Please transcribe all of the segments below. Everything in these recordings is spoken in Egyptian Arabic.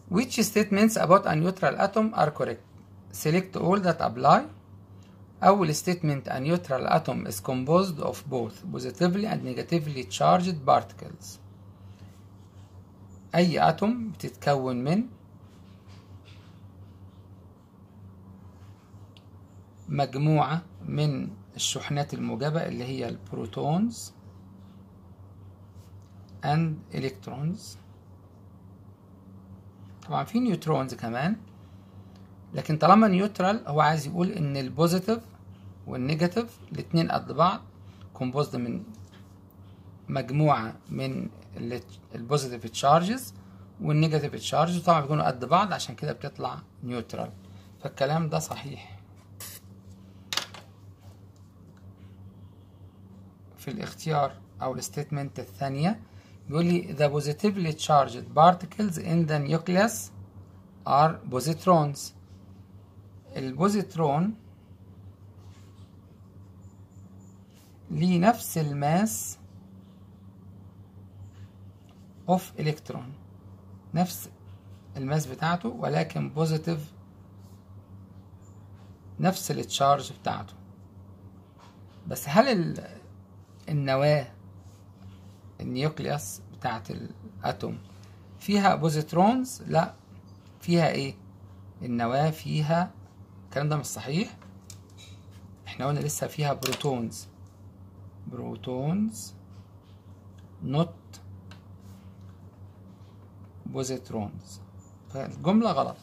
which statements about a neutral atom are correct select all that apply أول statement a neutral atom is composed of both positively and negatively charged particles أي أتوم بتتكون من مجموعة من الشحنات الموجبة اللي هي البروتونز and electrons طبعا في نيوترونز كمان لكن طالما نيوترال هو عايز يقول ان البوزيتيف والنيجاتيف الاتنين قد بعض كومبوزد من مجموعة من البوزيتيف تشارجز والنيجاتيف تشارجز طبعا بيكونوا قد بعض عشان كده بتطلع نيوترال فالكلام ده صحيح في الاختيار او الستيتمنت الثانية بيقول لي the positively charged particles in the nucleus are positrons البوزيترون ليه نفس الماس اوف الكترون نفس الماس بتاعته ولكن بوزيتيف نفس التشارج بتاعته بس هل النواة النيوكليوس بتاعت الاتوم فيها بوزيترونز لا فيها ايه النواة فيها الكلام ده مش صحيح احنا قلنا لسه فيها بروتونز بروتونز نوت بوزيترونز فالجملة غلط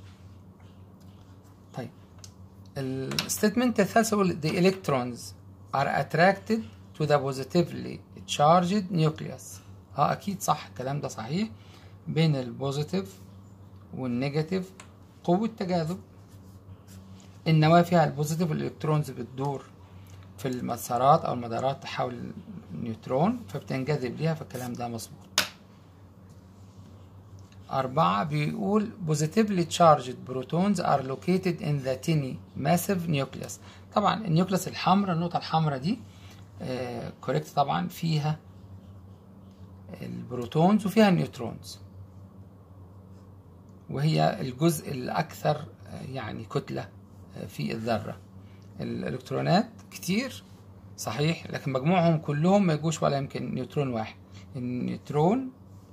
طيب الستيتمنت الثالث يقول the electrons are attracted to the positively charged nucleus اه اكيد صح الكلام ده صحيح بين البوزيتيف والنيجاتيف قوة تجاذب النواة فيها البوزيتيف الالكترونز بتدور في المسارات او المدارات تحاول النيوترون فبتنجذب ليها فالكلام ده مظبوط أربعة بيقول positively charged protons are located in the tiny massive nucleus طبعا النيوكليس الحمراء النقطة الحمراء دي كوريكت آه طبعا فيها البروتونز وفيها النيوترونز وهي الجزء الأكثر يعني كتلة في الذرة الإلكترونات كتير صحيح لكن مجموعهم كلهم ما يجوش ولا يمكن نيوترون واحد النيوترون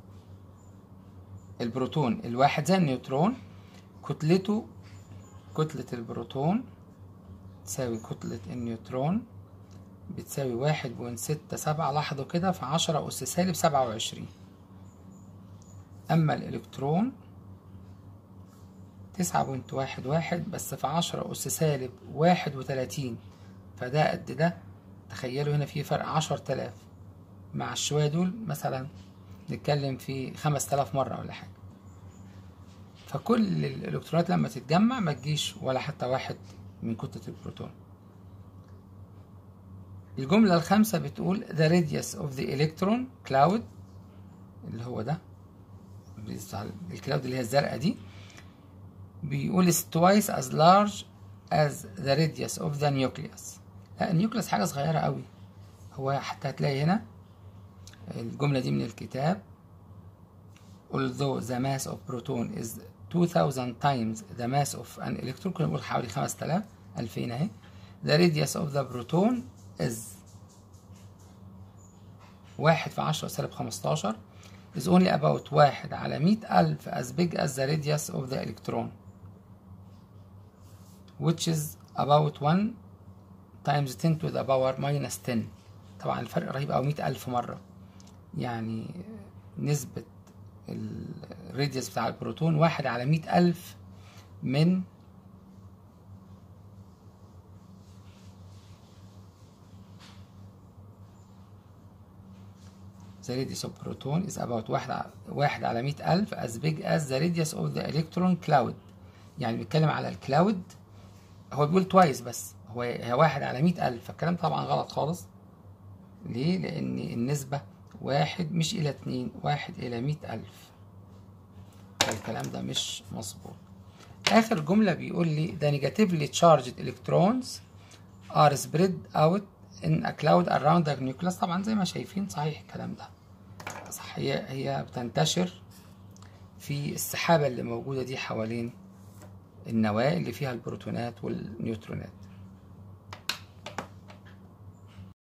البروتون الواحد زي النيوترون كتلته كتلة البروتون تساوي كتلة النيوترون بتساوي واحد بوينت ستة سبعة لاحظوا كده في عشرة أس سالب سبعة وعشرين أما الإلكترون تسعة بوينت واحد واحد بس في عشرة أس سالب واحد وتلاتين فده قد ده تخيلوا هنا في فرق عشر تلاف مع الشوية دول مثلا نتكلم في خمس تلاف مرة ولا حاجة فكل الإلكترونات لما تتجمع ما تجيش ولا حتى واحد من كتلة البروتون الجملة الخامسة بتقول the radius of the electron cloud اللي هو ده الكلاود اللي هي الزرقاء دي بيقول is twice as large as the radius of the nucleus لا النيوكليوس حاجة صغيرة قوي هو حتى هتلاقي هنا الجملة دي من الكتاب although the mass of proton is 2000 times the mass of an electron كنا بنقول حوالي 5000 2000 اهي the radius of the proton is واحد في عشرة سالب خمستاشر is only about واحد على مئة ألف as big as the radius of the electron which is about 1 times 10 to the power minus 10 طبعا الفرق رهيب أو مئة ألف مرة يعني نسبة الراديوس بتاع البروتون واحد على مئة ألف من the radius of proton is about واحد واحد على مئة ألف as big as the radius of the electron cloud يعني بيتكلم على الكلاود هو بيقول توايس بس هو هي واحد على مئة ألف فالكلام طبعا غلط خالص ليه؟ لأن النسبة واحد مش إلى اتنين واحد إلى مئة ألف فالكلام ده مش مظبوط آخر جملة بيقول لي the negatively charged electrons are spread out in a cloud around the nucleus طبعا زي ما شايفين صحيح الكلام ده صح هي هي بتنتشر في السحابة اللي موجودة دي حوالين النواة اللي فيها البروتونات والنيوترونات